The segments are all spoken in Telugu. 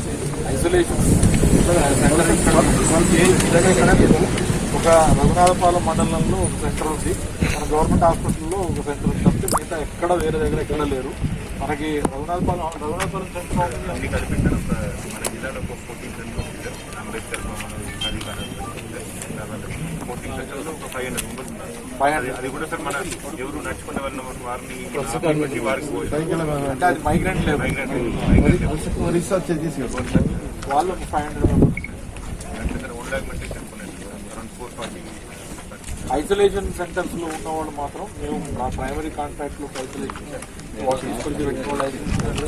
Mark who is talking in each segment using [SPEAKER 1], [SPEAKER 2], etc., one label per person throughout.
[SPEAKER 1] ఐసోలేషన్ ఒక రఘునాథపాలెం మండలంలో ఒక సెంటర్ ఉంది మన గవర్నమెంట్ హాస్పిటల్లో ఒక సెంటర్ ఉంది తప్పితే మిగతా ఎక్కడ వేరే దగ్గర ఎక్కడ లేరు మనకి రఘునాథపాలెం రఘునాథపాలెం సెంటర్ ఉంది
[SPEAKER 2] అన్ని కలిపి మన జిల్లాలో ఒక ఫోర్టీన్ సెంటర్స్ ఉంది అంబేద్కర్ ఫోర్టీన్ సెంటర్స్ ఒక ఫైవ్ హండ్రెడ్ మెంబర్స్ ఉన్నారు
[SPEAKER 1] ఫైవ్
[SPEAKER 2] అది- అది కూడా సార్ మన ఎవరు నడుచుకునే వాళ్ళ వారిని ఆపి వారికి పోయి-
[SPEAKER 1] అంటే అది మైగ్రెంట్ లేవు
[SPEAKER 2] మైగ్రెంట్ మైగ్రెంట్
[SPEAKER 3] రీసెర్చ్ చేసి
[SPEAKER 1] వాళ్ళు ఒక ఫైవ్ హండ్రెడ్ మెంబర్స్
[SPEAKER 2] అంటే sir own documentation around four forty
[SPEAKER 1] isolation centers లో ఉన్న వాళ్ళు మాత్రం మేము మా ప్రైమరీ కాంట్రాక్ట్ లో ఐసోలేషన్ వాళ్ళు తీసుకొచ్చి పెట్టుకోవాలి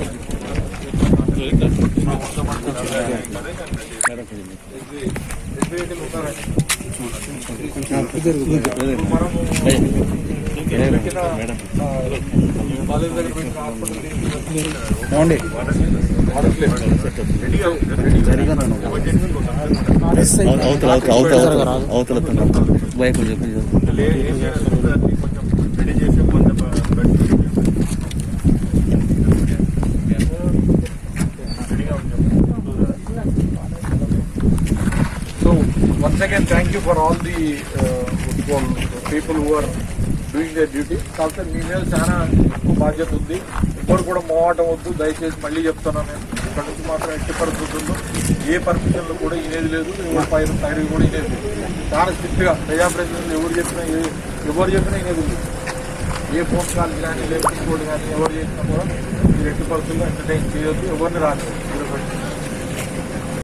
[SPEAKER 1] మనము పెట్టిన కాలేజ్ దగ్గర పెట్టిన హాస్పిటల్
[SPEAKER 4] అవతల అవతల అవతల అవతల బైక్ చెప్పి
[SPEAKER 2] కొంచెం రెడీ చేసి కొంత bed
[SPEAKER 1] So once again, thank you for all the uh, football people who are doing their duty. కాకపోతే మీ మీద చాలా ఎక్కువ బాధ్యత ఉంది ఇప్పుడు కూడా మోవాటం వద్దు దయచేసి మళ్ళీ చెప్తున్నాను నేను ఇక్కడ నుంచి మాత్రం ఎట్టి పరిస్థితుల్లో ఏ పర్మిషన్లు కూడా ఇనేది లేదు ఎవరు పైరు పైరు కూడా ఇనేది లేదు చాలా స్ట్రిక్ట్ గా ప్రజాప్రతినిధులు ఎవరు చెప్పినా ఏ- ఎవరు చెప్పినా ఇనేది లేదు ఏ ఫోన్ కాల్ కానీ లేకపోతే ఇంకోటి కానీ ఎవరు చేసినా కూడా మీరు ఎట్టి పరిస్థితుల్లో ఎంటర్టైన్ చేయొద్దు ఎవరిని రాదు